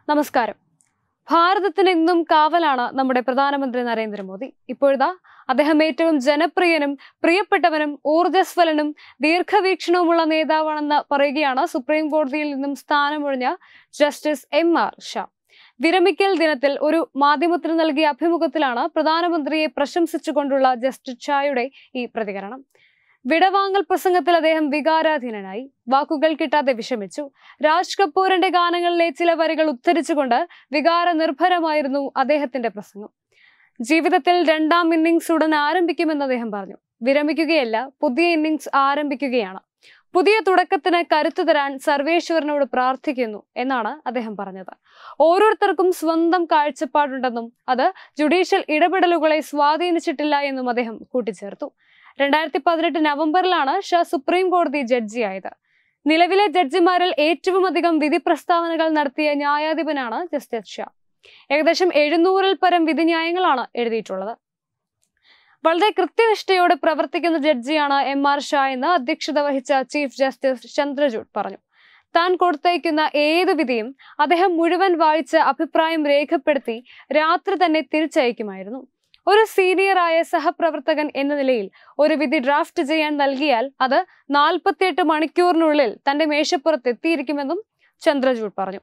നമസ്കാരം ഭാരതത്തിന് ഇന്നും കാവലാണ് നമ്മുടെ പ്രധാനമന്ത്രി നരേന്ദ്രമോദി ഇപ്പോഴതാ അദ്ദേഹം ഏറ്റവും ജനപ്രിയനും പ്രിയപ്പെട്ടവനും ഊർജ്ജസ്വലനും ദീർഘവീക്ഷണവുമുള്ള നേതാവാണെന്ന് പറയുകയാണ് സുപ്രീം കോടതിയിൽ നിന്നും സ്ഥാനമൊഴിഞ്ഞ ജസ്റ്റിസ് എം ആർ ഷാ വിരമിക്കൽ ദിനത്തിൽ ഒരു മാധ്യമത്തിന് നൽകിയ അഭിമുഖത്തിലാണ് പ്രധാനമന്ത്രിയെ പ്രശംസിച്ചുകൊണ്ടുള്ള ജസ്റ്റിസ് ഷായുടെ ഈ പ്രതികരണം വിടവാങ്ങൽ പ്രസംഗത്തിൽ അദ്ദേഹം വികാരാധീനനായി വാക്കുകൾ കിട്ടാതെ വിഷമിച്ചു രാജ് കപൂറിന്റെ ഗാനങ്ങളിലെ ചില വരികൾ ഉദ്ധരിച്ചുകൊണ്ട് വികാര നിർഭരമായിരുന്നു അദ്ദേഹത്തിന്റെ പ്രസംഗം ജീവിതത്തിൽ രണ്ടാം ഇന്നിംഗ്സ് ഉടൻ ആരംഭിക്കുമെന്ന് അദ്ദേഹം പറഞ്ഞു വിരമിക്കുകയല്ല പുതിയ ഇന്നിംഗ്സ് ആരംഭിക്കുകയാണ് പുതിയ തുടക്കത്തിന് കരുത്തു തരാൻ സർവേശ്വരനോട് പ്രാർത്ഥിക്കുന്നു എന്നാണ് അദ്ദേഹം പറഞ്ഞത് ഓരോരുത്തർക്കും സ്വന്തം കാഴ്ചപ്പാടുണ്ടെന്നും അത് ജുഡീഷ്യൽ ഇടപെടലുകളെ സ്വാധീനിച്ചിട്ടില്ല എന്നും അദ്ദേഹം കൂട്ടിച്ചേർത്തു രണ്ടായിരത്തി പതിനെട്ട് നവംബറിലാണ് ഷാ സുപ്രീം കോടതി ജഡ്ജിയായത് നിലവിലെ ജഡ്ജിമാരിൽ ഏറ്റവും അധികം വിധി പ്രസ്താവനകൾ നടത്തിയ ന്യായാധിപനാണ് ജസ്റ്റിസ് ഷാ ഏകദേശം എഴുന്നൂറിൽ പരം വിധിന്യായങ്ങളാണ് എഴുതിയിട്ടുള്ളത് വളരെ കൃത്യനിഷ്ഠയോടെ പ്രവർത്തിക്കുന്ന ജഡ്ജിയാണ് എം ആർ ഷാ എന്ന് അധ്യക്ഷത വഹിച്ച ചീഫ് ജസ്റ്റിസ് ചന്ദ്രചൂഡ് പറഞ്ഞു താൻ കൊടുത്തയക്കുന്ന ഏത് വിധിയും അദ്ദേഹം മുഴുവൻ വായിച്ച് അഭിപ്രായം രേഖപ്പെടുത്തി രാത്രി തന്നെ തിരിച്ചയക്കുമായിരുന്നു ഒരു സീനിയറായ സഹപ്രവർത്തകൻ എന്ന നിലയിൽ ഒരു വിധി ഡ്രാഫ്റ്റ് ചെയ്യാൻ നൽകിയാൽ അത് നാൽപ്പത്തിയെട്ട് മണിക്കൂറിനുള്ളിൽ തന്റെ മേശപ്പുറത്ത് എത്തിയിരിക്കുമെന്നും ചന്ദ്രചൂഡ് പറഞ്ഞു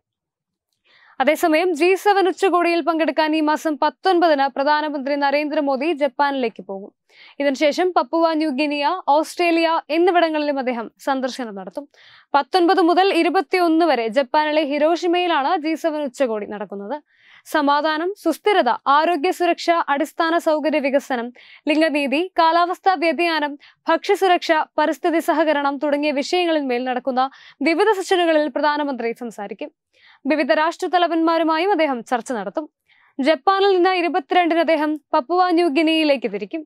അതേസമയം ജി സെവൻ ഉച്ചകോടിയിൽ പങ്കെടുക്കാൻ ഈ മാസം പത്തൊൻപതിന് പ്രധാനമന്ത്രി നരേന്ദ്രമോദി ജപ്പാനിലേക്ക് പോകും ഇതിനുശേഷം പപ്പുവ ന്യൂ ഗിനിയ ഓസ്ട്രേലിയ എന്നിവിടങ്ങളിലും അദ്ദേഹം സന്ദർശനം നടത്തും പത്തൊൻപത് മുതൽ ഇരുപത്തിയൊന്ന് വരെ ജപ്പാനിലെ ഹിരോഷിമയിലാണ് ജി സെവൻ ഉച്ചകോടി നടക്കുന്നത് സമാധാനം സുസ്ഥിരത ആരോഗ്യ സുരക്ഷ അടിസ്ഥാന സൗകര്യ വികസനം ലിംഗനീതി കാലാവസ്ഥാ വ്യതിയാനം ഭക്ഷ്യസുരക്ഷ പരിസ്ഥിതി സഹകരണം തുടങ്ങിയ വിഷയങ്ങളിന്മേൽ നടക്കുന്ന വിവിധ സെഷനുകളിൽ പ്രധാനമന്ത്രി സംസാരിക്കും വിവിധ രാഷ്ട്രതലവന്മാരുമായും അദ്ദേഹം ചർച്ച നടത്തും ജപ്പാനിൽ നിന്ന് ഇരുപത്തിരണ്ടിന് അദ്ദേഹം പപ്പുവ ന്യൂ ഗിനിയിലേക്ക് തിരിക്കും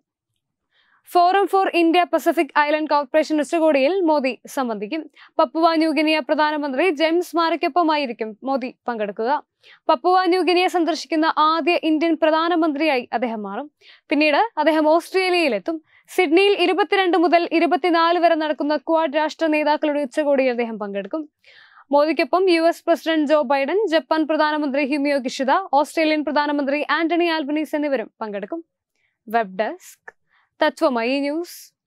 forum for India Pacific island corporation ഉച്ചകോടിയിൽ മോദി സംബന്ധിക്കും പപ്പുവ ന്യൂഗിനിയ പ്രധാനമന്ത്രി ജെയിംസ് മാരയ്ക്കൊപ്പമായിരിക്കും മോദി പങ്കെടുക്കുക പപ്പുവ ന്യൂഗിനിയെ സന്ദർശിക്കുന്ന ആദ്യ ഇന്ത്യൻ പ്രധാനമന്ത്രിയായി അദ്ദേഹം മാറും പിന്നീട് അദ്ദേഹം ഓസ്ട്രേലിയയിലെത്തും സിഡ്നിയിൽ ഇരുപത്തിരണ്ട് മുതൽ ഇരുപത്തിനാല് വരെ നടക്കുന്ന ക്വാഡ് രാഷ്ട്ര നേതാക്കളുടെ ഉച്ചകോടിയിൽ അദ്ദേഹം പങ്കെടുക്കും മോദിക്കൊപ്പം U S president Joe Biden Japan പ്രധാനമന്ത്രി ഹിമിയോ കിഷിദ ഓസ്ട്രേലിയൻ പ്രധാനമന്ത്രി ആന്റണി ആൽബനീസ് എന്നിവരും പങ്കെടുക്കും വെബ് ഡെസ്ക് തത്വമയി ന്യൂസ്